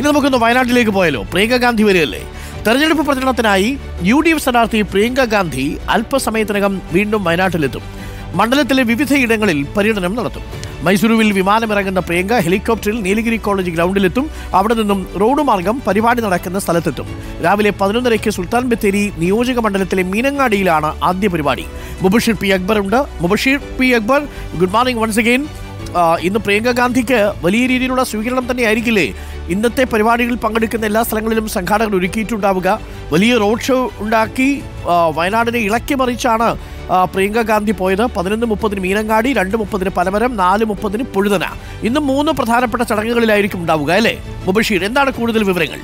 ഇനി നമുക്കൊന്ന് വയനാട്ടിലേക്ക് പോയാലോ പ്രിയങ്ക ഗാന്ധി വരികയല്ലേ തെരഞ്ഞെടുപ്പ് പ്രചരണത്തിനായി യു ഡി എഫ് സ്ഥാനാർത്ഥി പ്രിയങ്ക ഗാന്ധി അല്പസമയത്തിനകം വീണ്ടും വയനാട്ടിലെത്തും മണ്ഡലത്തിലെ വിവിധയിടങ്ങളിൽ പര്യടനം നടത്തും മൈസൂരുവിൽ വിമാനമിറങ്ങുന്ന പ്രിയങ്ക ഹെലികോപ്റ്ററിൽ നീലഗിരി കോളേജ് ഗ്രൗണ്ടിലെത്തും അവിടെ നിന്നും റോഡ് മാർഗം പരിപാടി നടക്കുന്ന സ്ഥലത്തെത്തും രാവിലെ പതിനൊന്നരയ്ക്ക് സുൽത്താൻ ബത്തേരി നിയോജക മണ്ഡലത്തിലെ മീനങ്ങാടിയിലാണ് ആദ്യ പരിപാടി മുബഷീർ പി അക്ബർ ഉണ്ട് Mubasheer P Akbar good morning once again ഇന്ന് പ്രിയങ്ക ഗാന്ധിക്ക് വലിയ രീതിയിലുള്ള സ്വീകരണം തന്നെ ആയിരിക്കില്ലേ ഇന്നത്തെ പരിപാടികളിൽ പങ്കെടുക്കുന്ന എല്ലാ സ്ഥലങ്ങളിലും സംഘാടകർ ഒരുക്കിയിട്ടുണ്ടാവുക വലിയ റോഡ് ഷോ ഉണ്ടാക്കി ആ, വയനാടിനെ ഇളക്കി മറിച്ചാണ് ആ, പ്രിയങ്ക ഗാന്ധി പോയത് പതിനൊന്ന് മുപ്പതിന് മീനങ്ങാടി രണ്ട് മുപ്പതിന് പനമരം നാല് മുപ്പതിന് പുഴുതന ഇന്ന് മൂന്ന് പ്രധാനപ്പെട്ട ചടങ്ങുകളിലായിരിക്കും ഉണ്ടാവുക അല്ലേ മുബഷീർ എന്താണ് കൂടുതൽ വിവരങ്ങൾ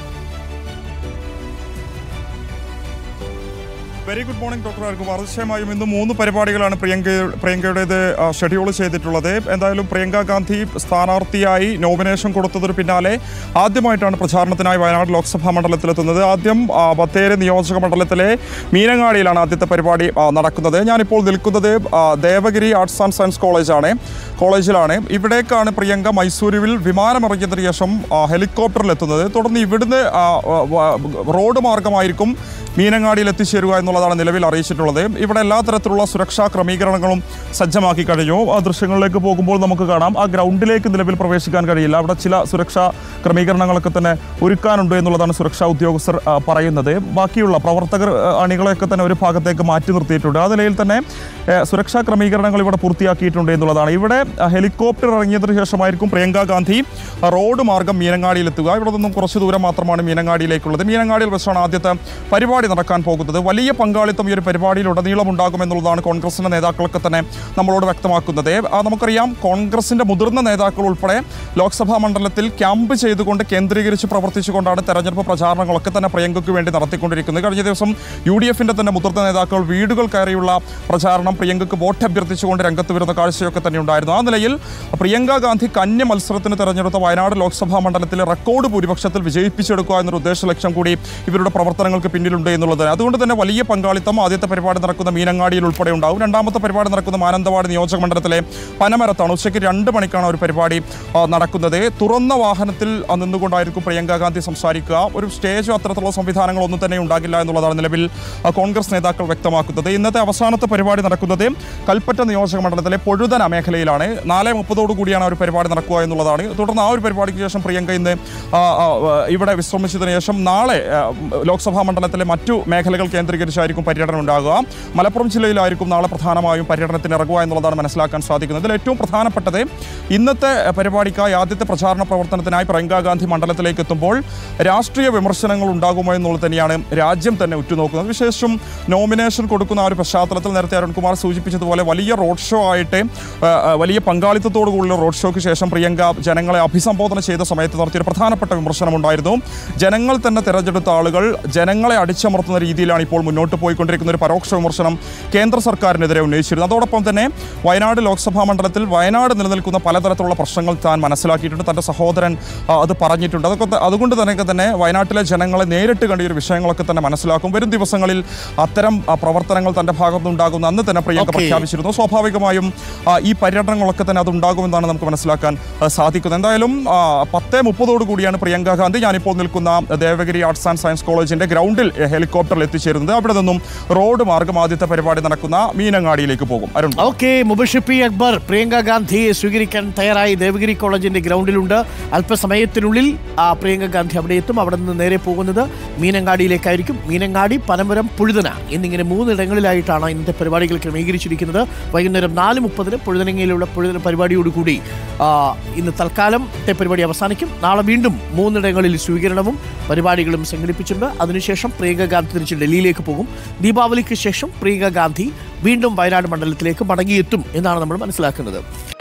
very good morning doctor Arunkumar തീർച്ചയായും ഇന്ന് മൂന്ന് പരിപാടികളാണ് പ്രിയങ്ക പ്രിയങ്കയുടേത് ആ, ഷെഡ്യൂൾ ചെയ്തിട്ടുള്ളത് എന്തായാലും പ്രിയങ്ക ഗാന്ധി സ്ഥാനാർത്ഥിയായി നോമിനേഷൻ കൊടുത്തതിന് പിന്നാലെ ആദ്യമായിട്ടാണ് പ്രചാരണത്തിനായി വയനാട് ലോക്സഭാ മണ്ഡലത്തിലെത്തുന്നത് ആദ്യം ആ, ബത്തേരി നിയോജക മണ്ഡലത്തിലെ മീനങ്ങാടിയിലാണ് ആദ്യത്തെ പരിപാടി ആ, നടക്കുന്നത് ഞാനിപ്പോൾ നിൽക്കുന്നത് ആ, ദേവഗിരി ആർട്സ് ആൻഡ് സയൻസ് കോളേജാണ് കോളേജിലാണ് ഇവിടേക്കാണ് പ്രിയങ്ക മൈസൂരുവിൽ വിമാനമിറങ്ങിയതിനു ശേഷം ആ, ഹെലികോപ്റ്ററിൽ എത്തുന്നത് തുടർന്ന് ഇവിടുന്ന് ആ, ആ, വ- റോഡ് മാർഗമായിരിക്കും മീനങ്ങാടിയിൽ എത്തിച്ചേരുക എന്നുള്ളതാണ് നിലവിൽ അറിയിച്ചിട്ടുള്ളത് ഇവിടെ എല്ലാ തരത്തിലുള്ള സുരക്ഷാ ക്രമീകരണങ്ങളും സജ്ജമാക്കി കഴിഞ്ഞു ആ ദൃശ്യങ്ങളിലേക്ക് പോകുമ്പോൾ നമുക്ക് കാണാം ആ ഗ്രൗണ്ടിലേക്ക് നിലവിൽ പ്രവേശിക്കാൻ കഴിയില്ല അവിടെ ചില സുരക്ഷാ ക്രമീകരണങ്ങളൊക്കെ തന്നെ ഒരുക്കാനുണ്ട് എന്നുള്ളതാണ് സുരക്ഷാ ഉദ്യോഗസ്ഥർ ആ, പറയുന്നത് ബാക്കിയുള്ള പ്രവർത്തകർ ആ, അണികളെയൊക്കെ തന്നെ ഒരു ഭാഗത്തേക്ക് മാറ്റി നിർത്തിയിട്ടുണ്ട് ആ നിലയിൽ തന്നെ ഏ, സുരക്ഷാ ക്രമീകരണങ്ങൾ ഇവിടെ പൂർത്തിയാക്കിയിട്ടുണ്ട് എന്നുള്ളതാണ് ഇവിടെ ആ, ഹെലികോപ്റ്റർ ഇറങ്ങിയതിനു ശേഷമായിരിക്കും പ്രിയങ്ക ഗാന്ധി ആ, റോഡ് മാർഗം മീനങ്ങാടിയിലെത്തുക ഇവിടെ നിന്നും കുറച്ച് ദൂരം മാത്രമാണ് മീനങ്ങാടിയിലേക്കുള്ളത് മീനങ്ങാടിയിൽ വെച്ചാണ് ആദ്യത്തെ പരിപാടി നടക്കാൻ പോകുന്നത് വലിയ പങ്കാളിത്തം ഈ ഒരു പരിപാടിയിൽ ഉടനീളം ഉണ്ടാകുമെന്നുള്ളതാണ് കോൺഗ്രസിന്റെ നേതാക്കളൊക്കെ തന്നെ നമ്മളോട് വ്യക്തമാക്കുന്നത് ആ, നമുക്കറിയാം കോൺഗ്രസിന്റെ മുതിർന്ന നേതാക്കൾ ഉൾപ്പെടെ ലോക്സഭാ മണ്ഡലത്തിൽ ക്യാമ്പ് ചെയ്തുകൊണ്ട് കേന്ദ്രീകരിച്ച് പ്രവർത്തിച്ചുകൊണ്ടാണ് തെരഞ്ഞെടുപ്പ് പ്രചാരണങ്ങളൊക്കെ തന്നെ പ്രിയങ്കയ്ക്ക് വേണ്ടി നടത്തിക്കൊണ്ടിരിക്കുന്നത് കഴിഞ്ഞ ദിവസം യു ഡി എഫിന്റെ തന്നെ മുതിർന്ന നേതാക്കൾ വീടുകൾ കയറിയുള്ള പ്രചാരണം പ്രിയങ്കയ്ക്ക് വോട്ട് അഭ്യർത്ഥിച്ചുകൊണ്ട് രംഗത്ത് വരുന്ന കാഴ്ചയൊക്കെ തന്നെ ഉണ്ടായിരുന്നു ആ നിലയിൽ പ്രിയങ്ക ഗാന്ധി കന്യ മത്സരത്തിന് തെരഞ്ഞെടുത്ത വയനാട് ലോക്സഭാ മണ്ഡലത്തിലെ റെക്കോർഡ് ഭൂരിപക്ഷത്തിൽ വിജയിപ്പിച്ചെടുക്കുക എന്നൊരു ഉദ്ദേശ ലക്ഷ്യം കൂടി ഇവരുടെ പ്രവർത്തനങ്ങൾക്ക് പിന്നിലുണ്ട് എന്നുള്ളത് അതുകൊണ്ട് തന്നെ വലിയ പങ്കാളിത്തം ആദ്യത്തെ പരിപാടി നടക്കുന്ന മീനങ്ങാടിയിൽ ഉൾപ്പെടെ ഉണ്ടാവും രണ്ടാമത്തെ പരിപാടി നടക്കുന്ന മാനന്തവാടി നിയോജക മണ്ഡലത്തിലെ പനമരത്താണ് ഉച്ചയ്ക്ക് രണ്ട് മണിക്കാണ് ഒരു പരിപാടി ആ, നടക്കുന്നത് തുറന്ന വാഹനത്തിൽ ആ, നിന്നുകൊണ്ടായിരിക്കും പ്രിയങ്ക ഗാന്ധി സംസാരിക്കുക ഒരു സ്റ്റേജോ അത്തരത്തിലുള്ള സംവിധാനങ്ങളൊന്നും തന്നെ ഉണ്ടാകില്ല എന്നുള്ളതാണ് നിലവിൽ ആ, കോൺഗ്രസ് നേതാക്കൾ വ്യക്തമാക്കുന്നത് ഇന്നത്തെ അവസാനത്തെ പരിപാടി നടക്കുന്നത് കൽപ്പറ്റ നിയോജക മണ്ഡലത്തിലെ പൊഴുതന മേഖലയിലാണ് നാല് മുപ്പതോടു കൂടിയാണ് ആ ഒരു പരിപാടി നടക്കുക എന്നുള്ളതാണ് തുടർന്ന് ആ ഒരു പരിപാടിക്ക് ശേഷം പ്രിയങ്ക ഇന്ന് ആ, ആ, ഇവിടെ വിശ്രമിച്ചതിന് ശേഷം നാളെ ആ, ലോക്സഭാ മണ്ഡലത്തിലെ മറ്റു മേഖലകൾ കേന്ദ്രീകരിച്ചായിരിക്കും പര്യടനം ഉണ്ടാകുക മലപ്പുറം ജില്ലയിലായിരിക്കും നാളെ പ്രധാനമായും പര്യടനത്തിന് ഇറങ്ങുക എന്നുള്ളതാണ് മനസ്സിലാക്കാൻ സാധിക്കുന്നത് ഇതിൽ ഏറ്റവും പ്രധാനപ്പെട്ടത് ഇന്നത്തെ പരിപാടിക്കായി ആദ്യത്തെ പ്രചാരണ പ്രവർത്തനത്തിനായി പ്രിയങ്ക ഗാന്ധി മണ്ഡലത്തിലേക്ക് എത്തുമ്പോൾ രാഷ്ട്രീയ വിമർശനങ്ങൾ ഉണ്ടാകുമോ എന്നുള്ളത് തന്നെയാണ് രാജ്യം തന്നെ ഉറ്റുനോക്കുന്നത് വിശേഷം നോമിനേഷൻ കൊടുക്കുന്ന ആ ഒരു പശ്ചാത്തലത്തിൽ നേരത്തെ അരുൺകുമാർ സൂചിപ്പിച്ചതുപോലെ വലിയ റോഡ് ഷോ ആയിട്ട് ആ, ആ, വലിയ പങ്കാളിത്തത്തോടു കൂടിയുള്ള റോഡ് ഷോയ്ക്ക് ശേഷം പ്രിയങ്ക ജനങ്ങളെ അഭിസംബോധന ചെയ്ത സമയത്ത് നടത്തിയൊരു പ്രധാനപ്പെട്ട വിമർശനമുണ്ടായിരുന്നു ജനങ്ങൾ തന്നെ തിരഞ്ഞെടുത്ത ആളുകൾ ജനങ്ങളെ അടിച്ചമർത്തുന്ന രീതിയിലാണ് ഇപ്പോൾ മുന്നോട്ട് പോയിക്കൊണ്ടിരിക്കുന്ന ഒരു പരോക്ഷ വിമർശനം കേന്ദ്ര സർക്കാരിനെതിരെ ഉന്നയിച്ചിരുന്നു അതോടൊപ്പം തന്നെ വയനാട് ലോക്സഭാ മണ്ഡലത്തിൽ വയനാട് നിലനിൽക്കുന്ന പലതരത്തിലുള്ള പ്രശ്നങ്ങൾ താൻ മനസ്സിലാക്കിയിട്ടുണ്ട് തൻ്റെ സഹോദരൻ ആ, അത് പറഞ്ഞിട്ടുണ്ട് അതൊക്കെ ത- അതുകൊണ്ട് തന്നെ തന്നെ വയനാട്ടിലെ ജനങ്ങളെ നേരിട്ട് കണ്ട ഈ ഒരു വിഷയങ്ങളൊക്കെ തന്നെ മനസ്സിലാക്കും വരും ദിവസങ്ങളിൽ അത്തരം ആ, പ്രവർത്തനങ്ങൾ തൻ്റെ ഭാഗത്തുനിന്നുണ്ടാകുന്ന അന്ന് തന്നെ പ്രിയങ്ക Okay. പ്രഖ്യാപിച്ചിരുന്നു സ്വാഭാവികമായും ആ, ഈ പര്യടനങ്ങളൊക്കെ തന്നെ അത് ഉണ്ടാകുമെന്നാണ് നമുക്ക് മനസ്സിലാക്കാൻ ആ, സാധിക്കുന്നത് എന്തായാലും ആ, പത്തേ മുപ്പതോടു കൂടിയാണ് പ്രിയങ്ക ഗാന്ധി ഞാനിപ്പോൾ നിൽക്കുന്ന ദേവഗിരി ആർട്സ് ആൻഡ് സയൻസ് കോളേജിന്റെ ഗ്രൗണ്ടിൽ എ, ഹെലികോപ്റ്ററിൽ എത്തിച്ചേരുന്നത് അവിടെ നിന്നും റോഡ് മാർഗം ആദ്യത്തെ പരിപാടി നടക്കുന്ന മീനങ്ങാടിയിലേക്ക് പോകും അരുൺ ഓക്കെ മുബഷിർ പി അക്ബർ പ്രിയങ്ക ഗാന്ധിയെ സ്വീകരിക്കാൻ തയ്യാറായി ദേവഗിരി കോളേജിന്റെ ഗ്രൗണ്ടിലുണ്ട് അല്പസമയത്തിനുള്ളിൽ ആ പ്രിയങ്ക ഗാന്ധി അവിടെ എത്തും അവിടെ നിന്ന് നേരെ പോകുന്നത് മീനങ്ങാടിയിലേക്കായിരിക്കും മീനങ്ങാടി പനമരം പുഴുതന എന്നിങ്ങനെ മൂന്നിടങ്ങളിലായിട്ടാണ് ഇന്നത്തെ പരിപാടികൾ ക്രമീകരിച്ചിരിക്കുന്നത് വൈകുന്നേരം നാല് മുപ്പതിന് പുഴുതനങ്ങയിലുള്ള പുഴുതന പരിപാടിയോടുകൂടി ആ, ഇന്ന് തൽക്കാലത്തെ പരിപാടി അവസാനിക്കും നാളെ വീണ്ടും മൂന്നിടങ്ങളിൽ സ്വീകരണവും പരിപാടികളും സംഘടിപ്പിച്ചിട്ടുണ്ട് അതിനുശേഷം പ്രിയങ്ക ഗാന്ധി തിരിച്ച് ഡൽഹിയിലേക്ക് പോകും ദീപാവലിക്ക് ശേഷം പ്രിയങ്ക ഗാന്ധി വീണ്ടും വയനാട് മണ്ഡലത്തിലേക്ക് മടങ്ങിയെത്തും എന്നാണ് നമ്മൾ മനസ്സിലാക്കുന്നത്